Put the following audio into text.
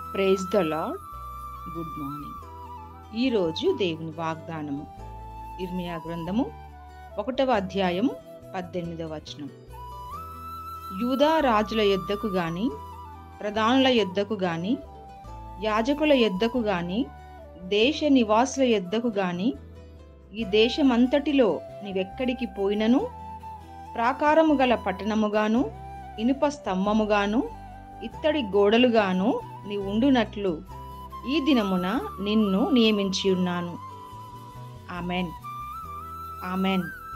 praise the Lord good morning ఈరోజు దేవుని వాగ్దానము ఇర్మియా గ్రంథము ఒకటవ అధ్యాయము పద్దెనిమిదవ వచనం యూదా రాజుల యొద్దకు గాని ప్రధానుల యొద్దకు గాని యాజకుల యొద్దకు గాని దేశ నివాసుల యొద్దకు గాని ఈ దేశమంతటిలో నీవెక్కడికి పోయినను ప్రాకారము గల పట్టణముగాను ఇనుప స్తంభముగాను ఇత్తడి గోడలుగాను నీ ఉండునట్లు ఈ దినమున నిన్ను నియమించి ఉన్నాను ఆమెన్ ఆమెన్